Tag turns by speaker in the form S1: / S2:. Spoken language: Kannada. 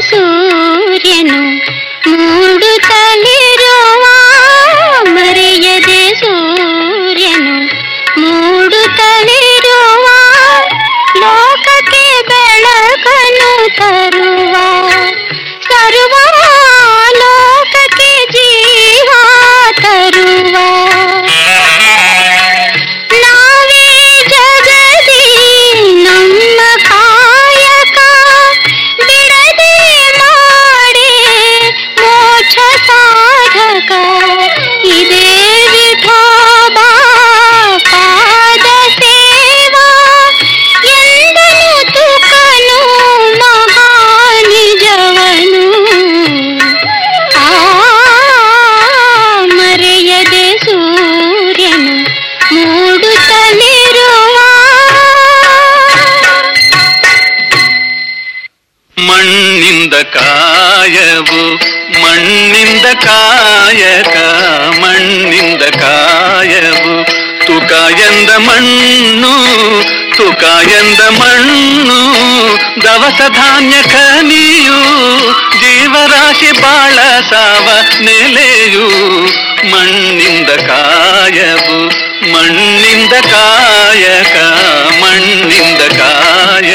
S1: ಸೂರ್ಯನು ಮೂಡುತ್ತಲಿರುವ ಮರೆಯದೆ ಸೂರ್ಯನು ಮೂಡುತ್ತಲಿರುವ ಲೋಕಕ್ಕೆ ಬೆಳಕನ್ನು ತರುವ ಸರ್ವ ಲೋಕಕ್ಕೆ ಜೀವ ತರುವ ನಾವೇ ಜಗದಿ ನಮ್ಮ ಕಾಯಕ ಬಿಡದೆ ಮಾಡಿ ಮೋಕ್ಷ ಸಾಧಕ ಇದೇ ವಿಠೋಬಾ ಪಾದ ಸೇವಾ ಎಂದನು ತುಕನು ಮಹಾನಿಜವನು ಆ ಮರೆಯದೆ ಸೂರ್ಯನು ಮೂಡುತ್ತಲಿರುವ
S2: ಮಣ್ಣಿಂದ ಕಾಯವು ಮಣ್ಣಿಂದ ಕಾಯಕ ಮಣ್ಣಿಂದ ಕಾಯವು ತುಕ ಎಂದ ಮಣ್ಣು ತುಕ ಎಂದ ಮಣ್ಣು ದವಸ ಧಾನ್ಯ ಖನಿಯು ಜೀವರಾಶಿ ಬಾಳ ಸಾವ ನೆಲೆಯು ಮಣ್ಣಿಂದ ಕಾಯವು ಮಣ್ಣಿಂದ ಕಾಯಕ ಮಣ್ಣಿಂದ ಕಾಯ